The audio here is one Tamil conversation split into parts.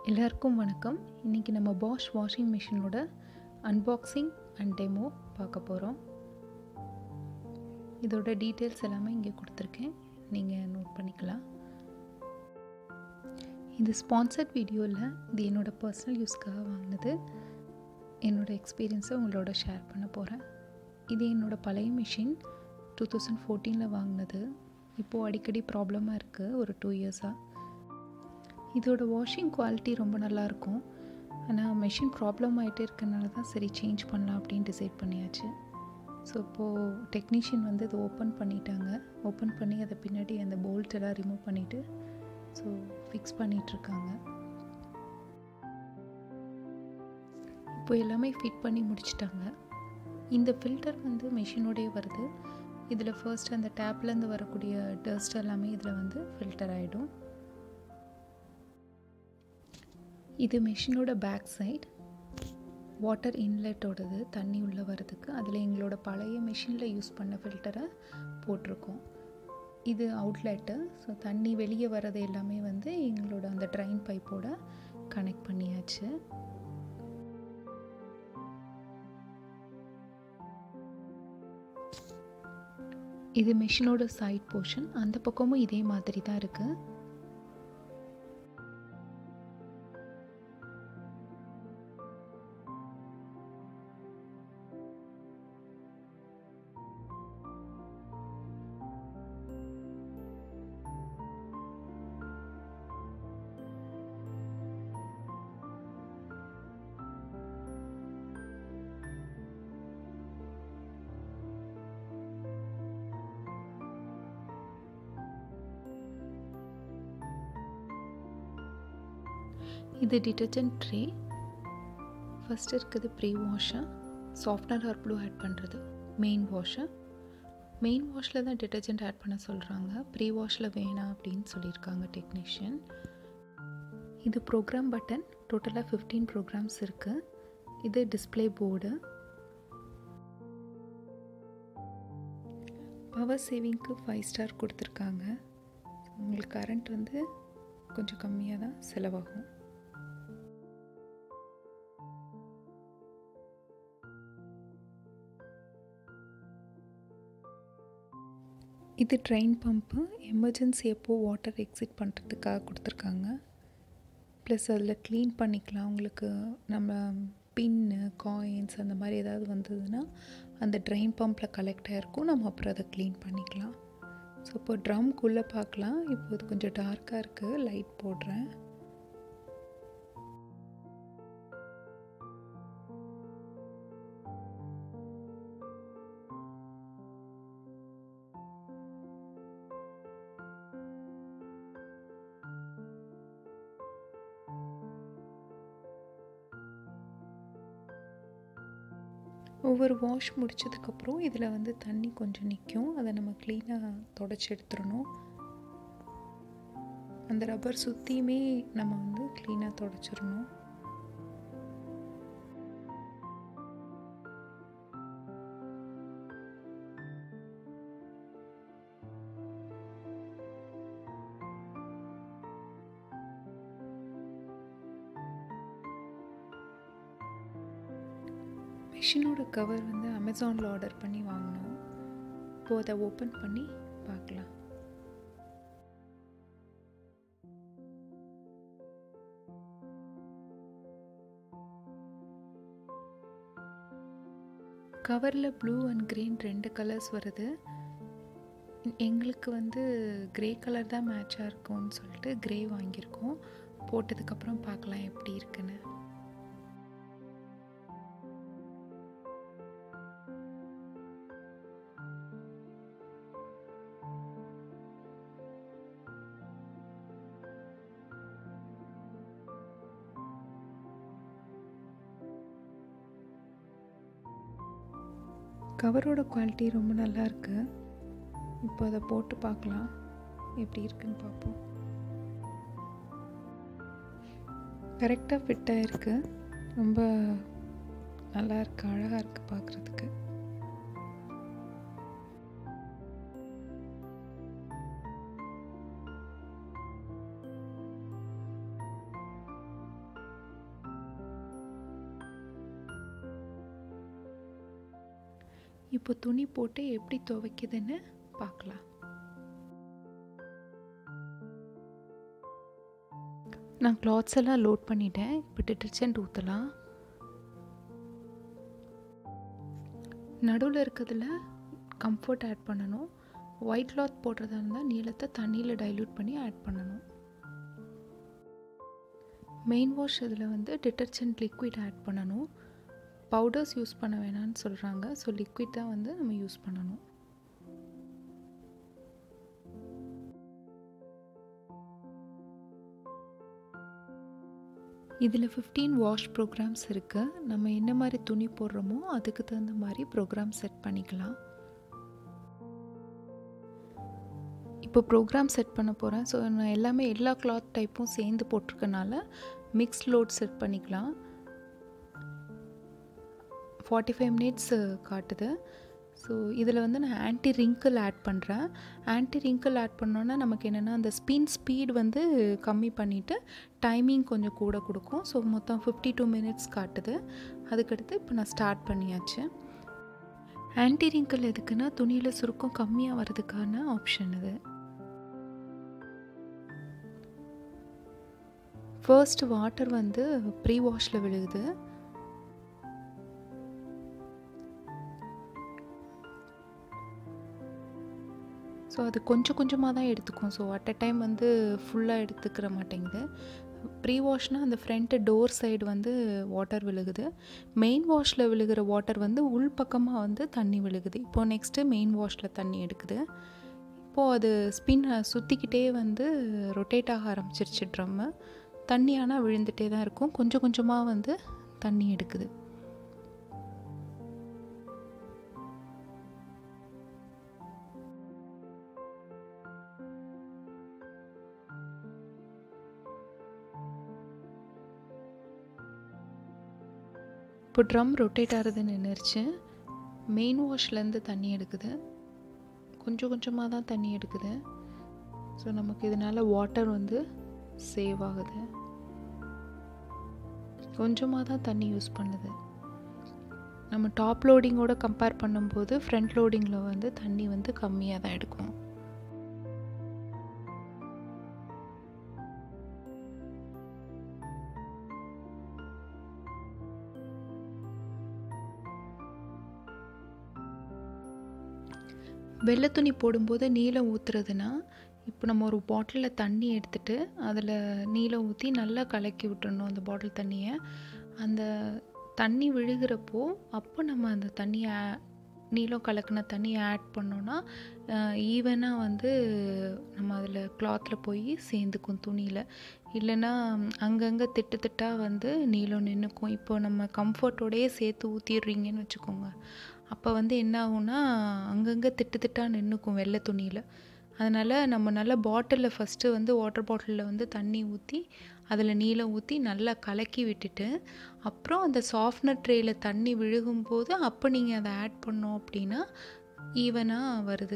எல்லாருக்கும் வணக்கம் இன்றைக்கி நம்ம பாஷ் வாஷிங் மிஷினோட அன்பாக்சிங் அண்ட் டெமோ பார்க்க போகிறோம் இதோட டீட்டெயில்ஸ் எல்லாமே இங்கே கொடுத்துருக்கேன் நீங்கள் நோட் பண்ணிக்கலாம் இது ஸ்பான்சர்ட் வீடியோவில் இது என்னோடய பர்சனல் யூஸ்க்காக வாங்கினது என்னோடய எக்ஸ்பீரியன்ஸை உங்களோட ஷேர் பண்ண போகிறேன் இது என்னோடய பழைய மிஷின் டூ தௌசண்ட் ஃபோர்டீனில் வாங்கினது இப்போது அடிக்கடி ப்ராப்ளமாக இருக்குது ஒரு டூ இயர்ஸாக இதோட வாஷிங் குவாலிட்டி ரொம்ப நல்லாயிருக்கும் ஆனால் மெஷின் ப்ராப்ளம் ஆகிட்டே இருக்கனால தான் சரி சேஞ்ச் பண்ணலாம் அப்படின்னு டிசைட் பண்ணியாச்சு ஸோ இப்போது டெக்னீஷியன் வந்து இதை ஓப்பன் பண்ணிட்டாங்க ஓப்பன் பண்ணி அதை பின்னாடி அந்த போல்ட் எல்லாம் ரிமூவ் பண்ணிவிட்டு ஸோ ஃபிக்ஸ் பண்ணிகிட்ருக்காங்க இப்போ எல்லாமே ஃபிட் பண்ணி முடிச்சிட்டாங்க இந்த ஃபில்டர் வந்து மெஷினோடய வருது இதில் ஃபர்ஸ்ட் அந்த டேப்லேருந்து வரக்கூடிய டஸ்ட் எல்லாமே இதில் வந்து ஃபில்டர் ஆகிடும் இது மெஷினோட பேக் சைட் வாட்டர் இன்லெட்டோடது தண்ணி உள்ளே வரதுக்கு அதில் எங்களோட பழைய மிஷினில் யூஸ் பண்ண ஃபில்டரை போட்டிருக்கோம் இது அவுட்லெட்டு ஸோ தண்ணி வெளியே வர்றது எல்லாமே வந்து எங்களோட அந்த ட்ரைன் பைப்போட கனெக்ட் பண்ணியாச்சு இது மிஷினோட சைட் போர்ஷன் அந்த பக்கமும் இதே மாதிரி தான் இருக்குது இது டிட்டர்ஜென்ட் ட்ரே ஃபஸ்ட் இருக்குது pre washer softener or blue add பண்ணுறது மெயின் வாஷர் மெயின் வாஷில் தான் டிட்டர்ஜென்ட் ஆட் பண்ண சொல்கிறாங்க ப்ரீ வாஷில் வேணாம் அப்படின்னு சொல்லியிருக்காங்க டெக்னீஷியன் இது ப்ரோக்ராம் பட்டன் டோட்டலாக ஃபிஃப்டீன் ப்ரோக்ராம்ஸ் இருக்குது இது டிஸ்பிளே போர்டு பவர் சேவிங்க்கு ஃபைவ் ஸ்டார் கொடுத்துருக்காங்க உங்களுக்கு கரண்ட் வந்து கொஞ்சம் கம்மியாக தான் செலவாகும் இது ட்ரெயின் பம்ப்பு எமர்ஜென்சி எப்போது வாட்டர் எக்ஸிட் பண்ணுறதுக்காக கொடுத்துருக்காங்க ப்ளஸ் அதில் க்ளீன் பண்ணிக்கலாம் உங்களுக்கு நம்ம பின்னு காயின்ஸ் அந்த மாதிரி ஏதாவது வந்ததுன்னா அந்த ட்ரெயின் பம்பில் கலெக்ட் ஆகிருக்கும் நம்ம அப்புறம் அதை க்ளீன் பண்ணிக்கலாம் ஸோ இப்போ ட்ரம்குள்ளே பார்க்கலாம் இப்போ இது கொஞ்சம் டார்க்காக இருக்குது லைட் போடுறேன் ஒவ்வொரு வாஷ் முடித்ததுக்கப்புறம் இதில் வந்து தண்ணி கொஞ்சம் நிற்கும் அதை நம்ம க்ளீனாக தொடச்சி எடுத்துடணும் அந்த ரப்பர் சுற்றியுமே நம்ம வந்து க்ளீனாக தொடச்சிடணும் மிஷினோட கவர் வந்து அமேசானில் ஆர்டர் பண்ணி வாங்கினோம் இப்போது அதை ஓப்பன் பண்ணி பார்க்கலாம் கவரில் ப்ளூ அண்ட் க்ரீன் ரெண்டு கலர்ஸ் வருது எங்களுக்கு வந்து க்ரே கலர் தான் மேட்சாக இருக்கும்னு சொல்லிட்டு க்ரே வாங்கியிருக்கோம் போட்டதுக்கப்புறம் பார்க்கலாம் எப்படி இருக்குன்னு கவரோட குவாலிட்டி ரொம்ப நல்லா இருக்கு இப்போ அதை போட்டு பார்க்கலாம் எப்படி இருக்குன்னு பார்ப்போம் கரெக்டாக ஃபிட் ஆகிருக்கு ரொம்ப நல்லா இருக்கு அழகாக இருக்குது பார்க்குறதுக்கு இப்போ துணி போட்டு எப்படி துவைக்குதுன்னு பார்க்கலாம் நான் கிளாத்ஸ் எல்லாம் லோட் பண்ணிட்டேன் இப்போ டிட்டர்ஜென்ட் ஊற்றலாம் நடுவில் இருக்கிறதுல கம்ஃபர்ட் ஆட் பண்ணணும் ஒயிட் கிளாத் போடுறதா இருந்தால் நீளத்தை தண்ணியில் டைல்யூட் பண்ணி ஆட் பண்ணணும் மெயின் வாஷ் இதில் வந்து டிட்டர்ஜென்ட் லிக்விட் ஆட் பண்ணணும் பவுடர்ஸ் யூஸ் பண்ண வேணாம்னு சொல்கிறாங்க ஸோ லிக்விட் தான் வந்து நம்ம யூஸ் பண்ணணும் இதில் ஃபிஃப்டீன் வாஷ் ப்ரோக்ராம்ஸ் இருக்குது நம்ம என்ன மாதிரி துணி போடுறோமோ அதுக்கு தகுந்த மாதிரி ப்ரோக்ராம் செட் பண்ணிக்கலாம் இப்போ ப்ரோக்ராம் செட் பண்ண போகிறேன் ஸோ நான் எல்லாமே எல்லா கிளாத் டைப்பும் சேர்ந்து போட்டிருக்கனால மிக்ஸ் லோட் செட் பண்ணிக்கலாம் ஃபார்ட்டி ஃபைவ் மினிட்ஸ் காட்டுது ஸோ இதில் வந்து நான் ஆன்டி ரிங்கிள் ஆட் பண்ணுறேன் ஆன்டி ரிங்கிள் ஆட் பண்ணோன்னா நமக்கு என்னென்னா அந்த ஸ்பின் ஸ்பீட் வந்து கம்மி பண்ணிவிட்டு டைமிங் கொஞ்சம் கூட கொடுக்கும் ஸோ மொத்தம் ஃபிஃப்டி டூ மினிட்ஸ் காட்டுது அதுக்கடுத்து இப்போ நான் ஸ்டார்ட் பண்ணியாச்சு ஆன்டி ரிங்கிள் எதுக்குன்னா துணியில் சுருக்கம் கம்மியாக வர்றதுக்கான ஆப்ஷன் இது ஃபர்ஸ்ட் வாட்டர் வந்து ப்ரீ வாஷில் விழுகுது ஸோ அது கொஞ்சம் கொஞ்சமாக தான் எடுத்துக்கும் ஸோ அட் அ டைம் வந்து ஃபுல்லாக எடுத்துக்கிற மாட்டேங்குது ப்ரீ வாஷ்னால் அந்த ஃப்ரண்ட்டு டோர் சைடு வந்து வாட்டர் விழுகுது மெயின் வாஷில் விழுகிற வாட்டர் வந்து உள் பக்கமாக வந்து தண்ணி விழுகுது இப்போது நெக்ஸ்ட்டு மெயின் வாஷில் தண்ணி எடுக்குது இப்போது அது ஸ்பின் சுற்றிக்கிட்டே வந்து ரொட்டேட் ஆக ஆரம்பிச்சிருச்சு ட்ரம்மு தண்ணி ஆனால் விழுந்துகிட்டே தான் இருக்கும் கொஞ்சம் கொஞ்சமாக வந்து தண்ணி எடுக்குது இப்போ ட்ரம் ரொட்டேட் ஆகிறது நின்றுச்சு மெயின் வாஷ்லேருந்து தண்ணி எடுக்குது கொஞ்சம் கொஞ்சமாக தான் தண்ணி எடுக்குது ஸோ நமக்கு இதனால் வாட்டர் வந்து சேவ் ஆகுது கொஞ்சமாக தான் தண்ணி யூஸ் பண்ணுது நம்ம டாப் லோடிங்கோட கம்பேர் பண்ணும்போது ஃப்ரண்ட் லோடிங்கில் வந்து தண்ணி வந்து கம்மியாக தான் எடுக்கும் வெள்ளை துணி போடும்போது நீளம் ஊற்றுறதுனா இப்போ நம்ம ஒரு பாட்டிலில் தண்ணி எடுத்துகிட்டு அதில் நீளம் ஊற்றி நல்லா கலக்கி விட்டுறணும் அந்த பாட்டில் தண்ணியை அந்த தண்ணி விழுகிறப்போ அப்போ நம்ம அந்த தண்ணியை நீளம் கலக்கின தண்ணியை ஆட் பண்ணோன்னா ஈவனாக வந்து நம்ம அதில் கிளாத்தில் போய் சேர்ந்துக்கும் துணியில் இல்லைன்னா அங்கங்கே திட்டு திட்டாக வந்து நீளம் நின்றுக்கும் இப்போ நம்ம கம்ஃபர்ட்டோடையே சேர்த்து ஊற்றிடுறீங்கன்னு வச்சுக்கோங்க அப்போ வந்து என்ன ஆகும்னா அங்கங்கே திட்டு திட்டாக நின்றுக்கும் வெள்ளை துணியில் அதனால் நம்ம நல்லா பாட்டிலில் ஃபஸ்ட்டு வந்து வாட்டர் பாட்டிலில் வந்து தண்ணி ஊற்றி அதில் நீளம் ஊற்றி நல்லா கலக்கி விட்டுட்டு அப்புறம் அந்த சாஃப்ட்னர் ட்ரேயில் தண்ணி விழுகும்போது அப்போ நீங்கள் அதை ஆட் பண்ணோம் அப்படின்னா ஈவனாக வருது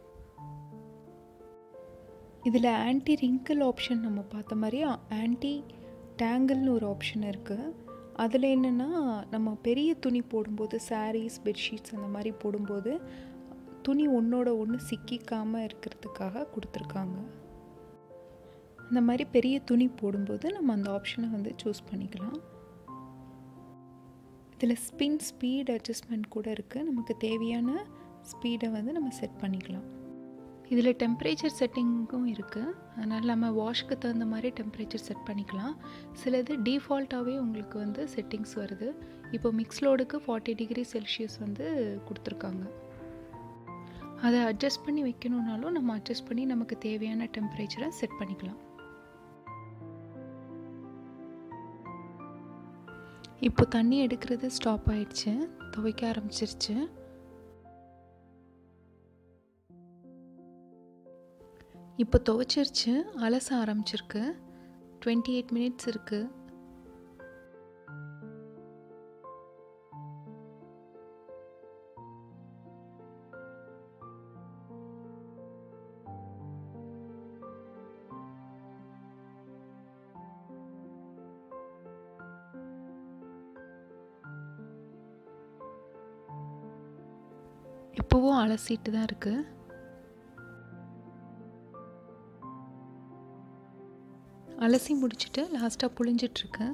இதில் ஆன்டி ரிங்கிள் ஆப்ஷன் நம்ம பார்த்த மாதிரி ஆன்டி டேங்கிள்னு ஒரு ஆப்ஷன் இருக்குது அதில் என்னென்னா நம்ம பெரிய துணி போடும்போது சாரீஸ் பெட்ஷீட்ஸ் அந்த மாதிரி போடும்போது துணி ஒன்றோட ஒன்று சிக்கிக்காமல் இருக்கிறதுக்காக கொடுத்துருக்காங்க அந்த மாதிரி பெரிய துணி போடும்போது நம்ம அந்த ஆப்ஷனை வந்து சூஸ் பண்ணிக்கலாம் இதில் ஸ்பின் ஸ்பீட் அட்ஜஸ்ட்மெண்ட் கூட இருக்குது நமக்கு தேவையான ஸ்பீடை வந்து நம்ம செட் பண்ணிக்கலாம் இதில் டெம்பரேச்சர் செட்டிங்கும் இருக்குது அதனால் நம்ம வாஷ்க்கு தகுந்த மாதிரி டெம்பரேச்சர் செட் பண்ணிக்கலாம் சிலது டிஃபால்ட்டாகவே உங்களுக்கு வந்து செட்டிங்ஸ் வருது இப்போ மிக்ஸ் லோடுக்கு ஃபார்ட்டி டிகிரி செல்சியஸ் வந்து கொடுத்துருக்காங்க அதை அட்ஜஸ்ட் பண்ணி வைக்கணுன்னாலும் நம்ம அட்ஜஸ்ட் பண்ணி நமக்கு தேவையான டெம்பரேச்சரை செட் பண்ணிக்கலாம் இப்போ தண்ணி எடுக்கிறது ஸ்டாப் ஆயிடுச்சு துவைக்க ஆரம்பிச்சிருச்சு இப்போ துவைச்சிருச்சு அலச ஆரம்பிச்சிருக்கு டுவெண்ட்டி எயிட் மினிட்ஸ் இருக்குது இப்போவும் அலசிட்டு தான் இருக்குது அலசி முடிச்சுட்டு லாஸ்ட்டாக புழிஞ்சிட்ருக்கேன்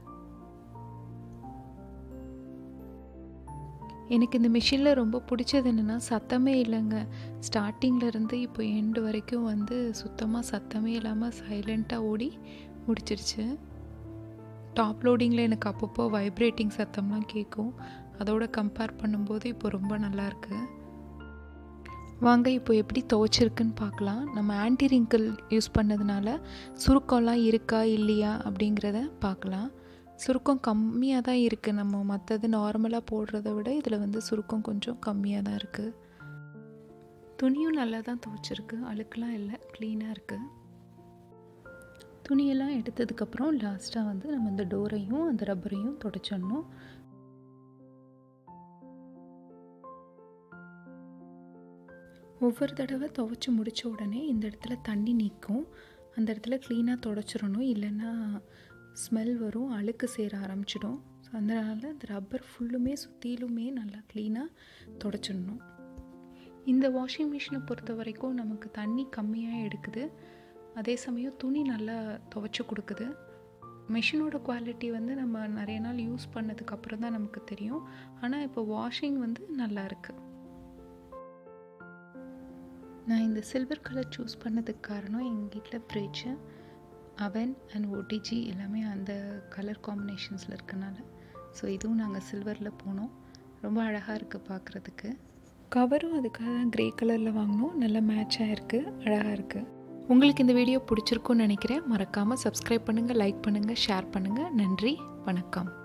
எனக்கு இந்த மிஷினில் ரொம்ப பிடிச்சது என்னென்னா சத்தமே இல்லைங்க ஸ்டார்டிங்கில் இருந்து இப்போ எண்டு வரைக்கும் வந்து சுத்தமாக சத்தமே இல்லாமல் சைலண்ட்டாக ஓடி முடிச்சிருச்சு டாப் லோடிங்கில் எனக்கு அப்பப்போ வைப்ரேட்டிங் சத்தம்லாம் கேட்கும் அதோட கம்பேர் பண்ணும்போது இப்போ ரொம்ப நல்லாயிருக்கு வாங்க இப்போ எப்படி துவைச்சிருக்குன்னு பார்க்கலாம் நம்ம ஆன்டி ரிங்கிள் யூஸ் பண்ணதுனால சுருக்கம்லாம் இருக்கா இல்லையா அப்படிங்கிறத பார்க்கலாம் சுருக்கம் கம்மியாக தான் இருக்குது நம்ம மற்றது நார்மலாக போடுறத விட இதில் வந்து சுருக்கம் கொஞ்சம் கம்மியாக தான் இருக்குது துணியும் நல்லா தான் துவைச்சிருக்கு அழுக்கெலாம் இல்லை க்ளீனாக இருக்குது துணியெல்லாம் எடுத்ததுக்கப்புறம் லாஸ்ட்டாக வந்து நம்ம இந்த டோரையும் அந்த ரப்பரையும் தொடச்சிடணும் ஒவ்வொரு தடவை துவைச்சி முடித்த உடனே இந்த இடத்துல தண்ணி நிற்கும் அந்த இடத்துல க்ளீனாக தொடச்சிடணும் இல்லைன்னா ஸ்மெல் வரும் அழுக்கு சேர ஆரம்பிச்சிடும் ஸோ அதனால் இந்த ரப்பர் ஃபுல்லுமே சுற்றிலுமே நல்லா க்ளீனாக தொடச்சிடணும் இந்த வாஷிங் மிஷினை பொறுத்த வரைக்கும் நமக்கு தண்ணி கம்மியாக எடுக்குது அதே சமயம் துணி நல்லா துவைச்சி கொடுக்குது மிஷினோட குவாலிட்டி வந்து நம்ம நிறைய நாள் யூஸ் பண்ணதுக்கப்புறம் தான் நமக்கு தெரியும் ஆனால் இப்போ வாஷிங் வந்து நல்லா இருக்குது நான் இந்த சில்வர் கலர் சூஸ் பண்ணதுக்கு காரணம் எங்கள் வீட்டில் ஃப்ரிட்ஜு அவன் அண்ட் ஓடிஜி எல்லாமே அந்த கலர் காம்பினேஷன்ஸில் இருக்கனால ஸோ இதுவும் நாங்கள் சில்வரில் போனோம் ரொம்ப அழகாக இருக்குது பார்க்குறதுக்கு கவரும் அதுக்காக க்ரே கலரில் வாங்கினோம் நல்லா மேட்ச் ஆகிருக்கு அழகாக இருக்குது உங்களுக்கு இந்த வீடியோ பிடிச்சிருக்குன்னு நினைக்கிறேன் மறக்காமல் சப்ஸ்கிரைப் பண்ணுங்கள் லைக் பண்ணுங்கள் ஷேர் பண்ணுங்கள் நன்றி வணக்கம்